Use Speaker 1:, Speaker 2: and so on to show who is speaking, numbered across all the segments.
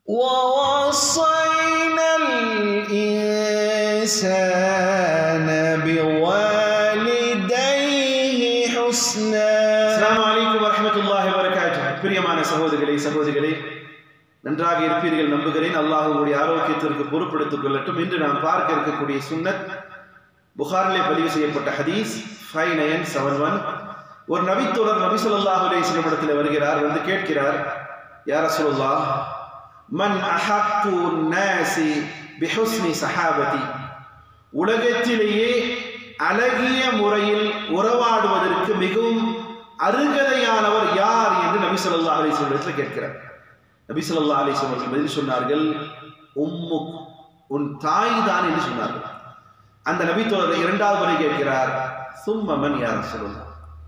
Speaker 1: ووصينا الإنسان بوالديه حسنا
Speaker 2: அஸ்ஸலாமு அலைக்கும் வரஹ்மத்துல்லாஹி வபரகாத்துஹு பிரியமான சகோதரிகளே சகோதரிகளே நன்றாக இருப்பீர்கள் நம்புகிறேன் அல்லாஹ் உங்களுடைய ஆரோக்கியத்திற்கு பொறுப்படுத்திக் கொள்ளட்டும் இன்று நாம் பார்க்க இருக்கக்கூடிய சுன்னத் புகாரிலே பதிவு செய்யப்பட்ட ஹதீஸ் ஃபைவ் நயன் செவன் ஒன் ஒரு நபித்தோழர் நபி ஸல்லல்லாஹு அலைஹி வஸல்லம் இடத்தில் வருகிறார் வந்து கேட்கிறார் யா ரசூலுல்லாஹ் மன் அஹக்கு நாசி பிஹுஸ்னி சஹாபதி உலகத்திலேயே அழகிய முறையில் உறவாடுவதற்கு மிகவும் அருகதையானவர் யார் என்று நபி ஸல்லல்லாஹு அலைஹி வஸல்லம் இடத்தில் கேட்கிறார் நபி ஸல்லல்லாஹு அலைஹி வஸல்லம் அவர்கள் பதில் சொன்னார்கள் உம்மு உன் தாய் தான் என்று சொன்னார்கள் அந்த நபி தோழர் இரண்டாவது முறை கேட்கிறார் சும்மமன் யார் சொல்லலாம்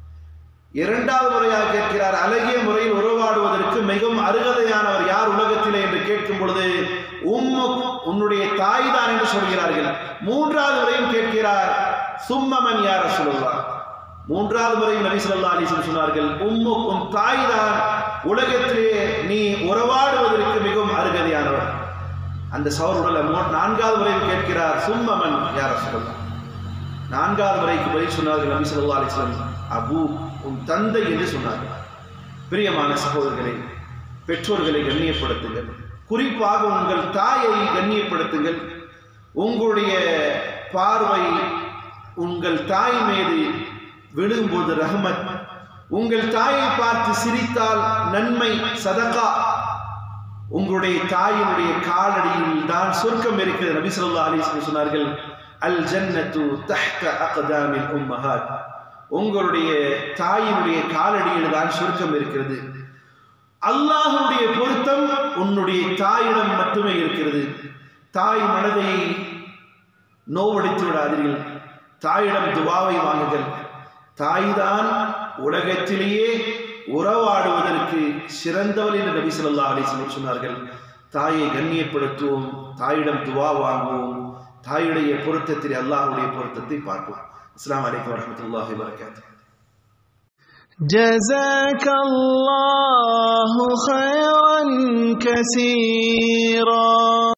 Speaker 2: இரண்டாவது முறையாக கேட்கிறார் அழகிய முறையில் உறவாடுவதற்கு மிகவும் அருகதையானவர் யார் உலகத்திலே என்று கேட்கும் பொழுது உம்மு உன்னுடைய தாய் தான் என்று சொல்கிறார்கள் மூன்றாவது முறையும் கேட்கிறார் சும்மமன் யார் சொல்லலாம் மூன்றாவது முறையும் நபி ஸல்லல்லாஹு அலைஹி வஸல்லம் சொன்னார்கள் உம்மு உன் தாய் தான் உலகத்திலே நீ உறவாடுவதற்கு மிகவும் அருகதையானவர் அந்த சவருடல நான்காவது முறையும் கேட்கிறார் சும்மமன் யார் சொல்லலாம் நான்காவது முறைக்கு பதில் சொன்னார்கள் நபி ஸல்லல்லாஹு அலைஹி வஸல்லம் அபு உன் தந்தை என்று சொன்னார்கள் பிரியமான சகோதரர்களை பெற்றோர்களை கண்ணியப்படுத்துங்கள் குறிப்பாக உங்கள் தாயை கண்ணியப்படுத்துங்கள் உங்களுடைய பார்வை உங்கள் தாய் மீது விழும்போது ரஹமத் உங்கள் தாயை பார்த்து சிரித்தால் நன்மை சதகா உங்களுடைய தாயினுடைய காலடியில் தான் சொர்க்கம் இருக்கிறது நபி ஸல்லல்லாஹு அலைஹி வஸல்லம் சொன்னார்கள் அல் ஜன்னத்து தஹ்த அக்தாமில் உம்மஹாத் உங்களுடைய தாயினுடைய காலடியில் தான் சொர்க்கம் இருக்கிறது அல்லாஹ்வுடைய பொருத்தம் உன்னுடைய தாயிடம் மட்டுமே இருக்கிறது தாய் மனதை நோவடித்து விடாதீர்கள் தாயிடம் துவாவை வாங்குங்கள் தாய்தான் உலகத்திலேயே உறவாடுவதற்கு சிறந்தவள் என்று நபி ஸல்லல்லாஹு அலைஹி வஸல்லம் சொன்னார்கள் தாயை கண்ணியப்படுத்துவோம் தாயிடம் துவா வாங்குவோம் தாயுடைய பொருத்தத்தில் அல்லாஹ்வுடைய பொருத்தத்தை பார்ப்போம் அஸ்ஸலாமு அலைக்கும் வரஹ்மத்துல்லாஹி வபரகாத்துஹு
Speaker 1: جزاك الله خيرا كثيرا